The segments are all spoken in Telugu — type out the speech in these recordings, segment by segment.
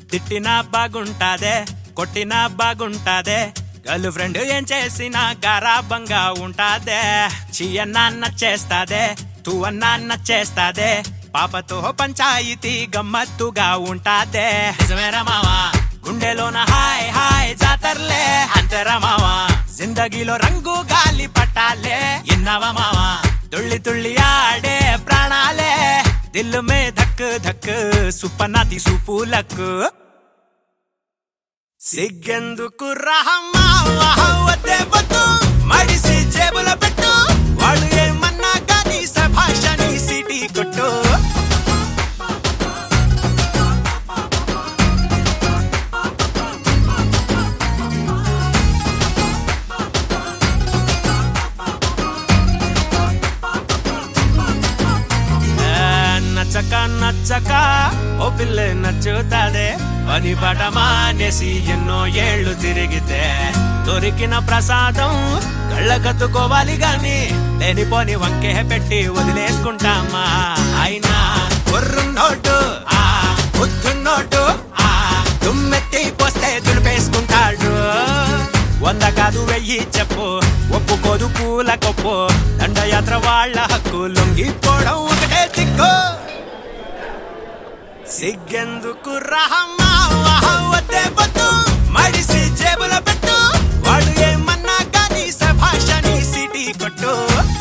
తిట్టినా బాగుంటాదే కొట్టినా బాగుంటాదే గర్ల్ ఫ్రెండ్ ఏం చేసినా గారాబంగా ఉంటాదే చీయన్నా నచ్చేస్తాదే తూ అన్నా నచ్చేస్తాదే పాపతో పంచాయితీ గమ్మత్తుగా ఉంటాదే నిజమేరా మావా గుండెలోన హాయ్ హాయ్ జాతర్లే అంతరా మావా జిందగీలో రంగు గాలి పట్టాలే ఇన్నావా మావా తుళ్ళి తుళ్ళి ఆడే ప్రాణాలే దిల్ మే ధక్ ధక్ సుపనాది సుపూలకు సిగ్గెందుకు రహమ్మా వద్దే వద్దు మడిసి జేబుల పెట్టు వాళ్ళు ఏమన్నా కానీ సభాషని సిటీ కొట్టు ఏ, నచ్చక నచ్చక ఓ పిల్ల నచ్చుతాదే పని బట మానేసి ఎన్నో ఏళ్ళు తిరిగితే దొరికిన ప్రసాదం కళ్ళకత్తుకోవాలి గాని లేనిపోని వంకే పెట్టి వదిలేసుకుంటామా అయినా నోటు ఆ నోటు ఆ దుమ్మెత్తి పోస్తే దులిపేసుకుంటాడు వంద కాదు వెయ్యి చెప్పు ఒప్పుకోదు పూల కొప్పు దండయాత్ర వాళ్ళ హక్కు లొంగిపోవడం ఒకటే దిక్కు సిగ్గెందుకు రహమ్మా వద్దే వద్దు మడిసి జేబుల పెట్టు వాడు ఏమన్నా కానీ సభాషని సిటీ కొట్టు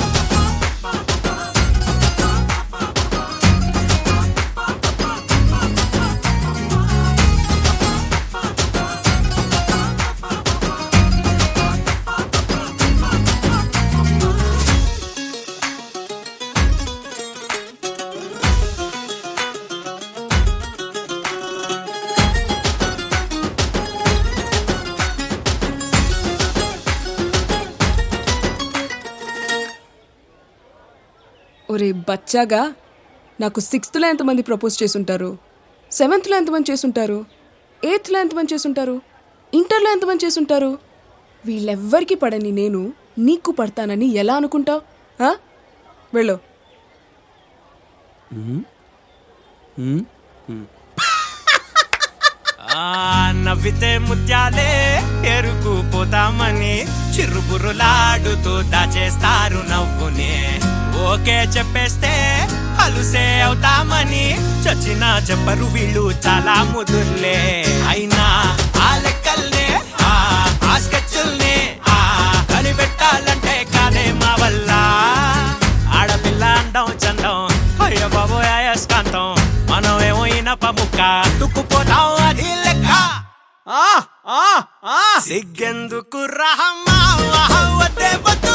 ఒరే బచ్చాగా నాకు సిక్స్త్లో ఎంతమంది ప్రపోజ్ చేసుంటారు సెవెంత్లో ఎంతమంది చేసుంటారు ఎయిత్లో ఎంతమంది చేసుంటారు ఇంటర్లో ఎంతమంది చేసుంటారు వీళ్ళెవ్వరికి పడని నేను నీకు పడతానని ఎలా అనుకుంటావు వెళ్ళు ఆ నవ్వితే ముత్యాలే ఎరుకు పోతామని చిరుబురులాడుతూ దాచేస్తారు నవ్వుని ఓకే చెప్పేస్తే అలుసే అవుతామని చచ్చినా చెప్పరు వీళ్ళు చాలా ముదుర్లే అయినా ఆ లెక్కల్నే ఆ ఆ స్కెచ్చుల్నే ఆ కనిపెట్టాలంటే కాదే మా వల్ల ఆడపిల్ల అండం చందం అయ్య బాబు అయస్కాంతం మనం ఏమో ఇనప ముక్క తుక్కుపోతాం అది లెక్క సిగ్గెందుకు రహమ్మా వద్దే వద్దు